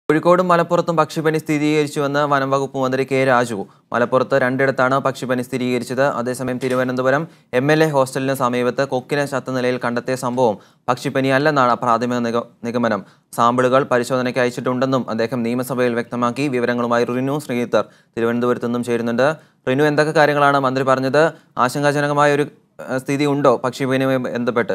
കോഴിക്കോടും മലപ്പുറത്തും പക്ഷിപ്പനി സ്ഥിരീകരിച്ചുവെന്ന് വനം വകുപ്പ് മന്ത്രി കെ രാജു മലപ്പുറത്ത് രണ്ടിടത്താണ് പക്ഷിപ്പനി സ്ഥിരീകരിച്ചത് അതേസമയം തിരുവനന്തപുരം എം എൽ എ ഹോസ്റ്റലിന് സമീപത്ത് കൊക്കിനെ ചത്ത നിലയിൽ കണ്ടെത്തിയ സംഭവം പക്ഷിപ്പനി അല്ലെന്നാണ് പ്രാഥമിക നിഗ- നിഗമനം സാമ്പിളുകൾ പരിശോധനയ്ക്ക് അയച്ചിട്ടുണ്ടെന്നും അദ്ദേഹം നിയമസഭയിൽ വ്യക്തമാക്കി വിവരങ്ങളുമായി റിനു ശ്രീധർ തിരുവനന്തപുരത്ത് നിന്നും ചേരുന്നുണ്ട് റിനു എന്തൊക്കെ കാര്യങ്ങളാണ് മന്ത്രി പറഞ്ഞത് ആശങ്കാജനകമായ ഒരു ഏഹ്, സ്ഥിതി ഉണ്ടോ പക്ഷിപ്പനിയുമായി ബന്ധപ്പെട്ട്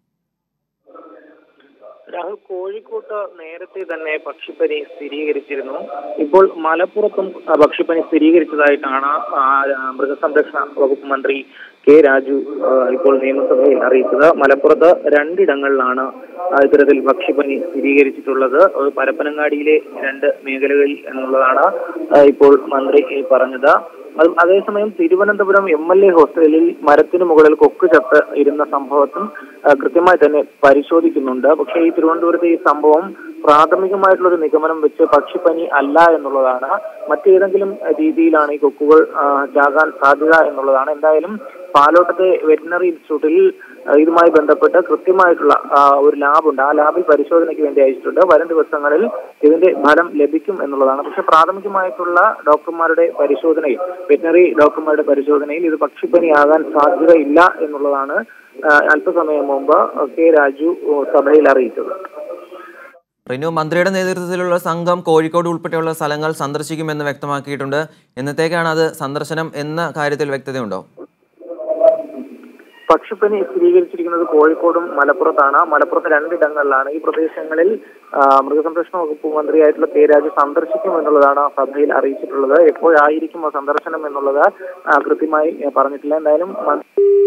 രാഹുൽ കോഴിക്കോട്ട് നേരത്തെ തന്നെ പക്ഷിപ്പനി സ്ഥിരീകരിച്ചിരുന്നു ഇപ്പോൾ മലപ്പുറത്തും ആ, പക്ഷിപ്പനി സ്ഥിരീകരിച്ചതായിട്ടാണ് ആ, ആ, മൃഗസംരക്ഷണ വകുപ്പ് മന്ത്രി കെ രാജു ആ, ഇപ്പോൾ നിയമസഭയിൽ അറിയിച്ചത് മലപ്പുറത്ത് രണ്ടിടങ്ങളിലാണ് ആ, ഇത്തരത്തിൽ പക്ഷിപ്പനി സ്ഥിരീകരിച്ചിട്ടുള്ളത് അത് പരപ്പനങ്ങാടിയിലെ രണ്ട് മേഖലകളിൽ എന്നുള്ളതാണ് ആ, ഇപ്പോൾ മന്ത്രി പറഞ്ഞത് അത് അതേസമയം തിരുവനന്തപുരം എം എൽ എ ഹോസ്റ്റലിൽ മരത്തിന് മുകളിൽ കൊക്ക് ചത്ത് ഇരുന്ന സംഭവത്തും ആ, കൃത്യമായി തന്നെ പരിശോധിക്കുന്നുണ്ട് പക്ഷേ ഈ തിരുവനന്തപുരത്തെ ഈ സംഭവം പ്രാഥമികമായിട്ടുള്ള ഒരു നിഗമനം വെച്ച് പക്ഷിപ്പനി അല്ല എന്നുള്ളതാണ് മറ്റേതെങ്കിലും രീതിയിലാണ് ഈ കൊക്കുകൾ ആ, ചാകാൻ സാധ്യത എന്നുള്ളതാണ് എന്തായാലും പാലോട്ടത്തെ വെറ്റിനറി ഇൻസ്റ്റിറ്റ്യൂട്ടിൽ ആ, ഇതുമായി ബന്ധപ്പെട്ട് കൃത്യമായിട്ടുള്ള ആ, ഒരു ലാബുണ്ട് ആ ലാബിൽ പരിശോധനയ്ക്ക് വേണ്ടി അയച്ചിട്ടുണ്ട് വരും ദിവസങ്ങളിൽ ഇതിന്റെ ഫലം ലഭിക്കും എന്നുള്ളതാണ് പക്ഷെ പ്രാഥമികമായിട്ടുള്ള ഡോക്ടർമാരുടെ പരിശോധനയിൽ വെറ്റിനറി ഡോക്ടർമാരുടെ പരിശോധനയിൽ ഇത് പക്ഷിപ്പനിയാകാൻ സാധ്യതയില്ല എന്നുള്ളതാണ് ആ, അല്പസമയം മുമ്പ് കെ രാജു ഓ, സഭയിൽ അറിയിച്ചത് റിനു മന്ത്രിയുടെ നേതൃത്വത്തിലുള്ള സംഘം കോഴിക്കോട് ഉൾപ്പെടെയുള്ള സ്ഥലങ്ങൾ സന്ദർശിക്കുമെന്ന് വ്യക്തമാക്കിയിട്ടുണ്ട് എന്നത്തേക്കാണ് അത് സന്ദർശനം എന്ന കാര്യത്തിൽ വ്യക്തതയുണ്ടോ പക്ഷിപ്പനി സ്ഥിരീകരിച്ചിരിക്കുന്നത് കോഴിക്കോടും മലപ്പുറത്താണ് മലപ്പുറത്ത് രണ്ടിടങ്ങളിലാണ് ഈ പ്രദേശങ്ങളിൽ ആ, മൃഗസംരക്ഷണ വകുപ്പ് മന്ത്രിയായിട്ടുള്ള കെ രാജു സന്ദർശിക്കും എന്നുള്ളതാണ് സഭയിൽ അറിയിച്ചിട്ടുള്ളത് എപ്പോഴായിരിക്കും ആ സന്ദർശനം എന്നുള്ളത് ആ, കൃത്യമായി ആ, പറഞ്ഞിട്ടില്ല എന്തായാലും മന്ത്രി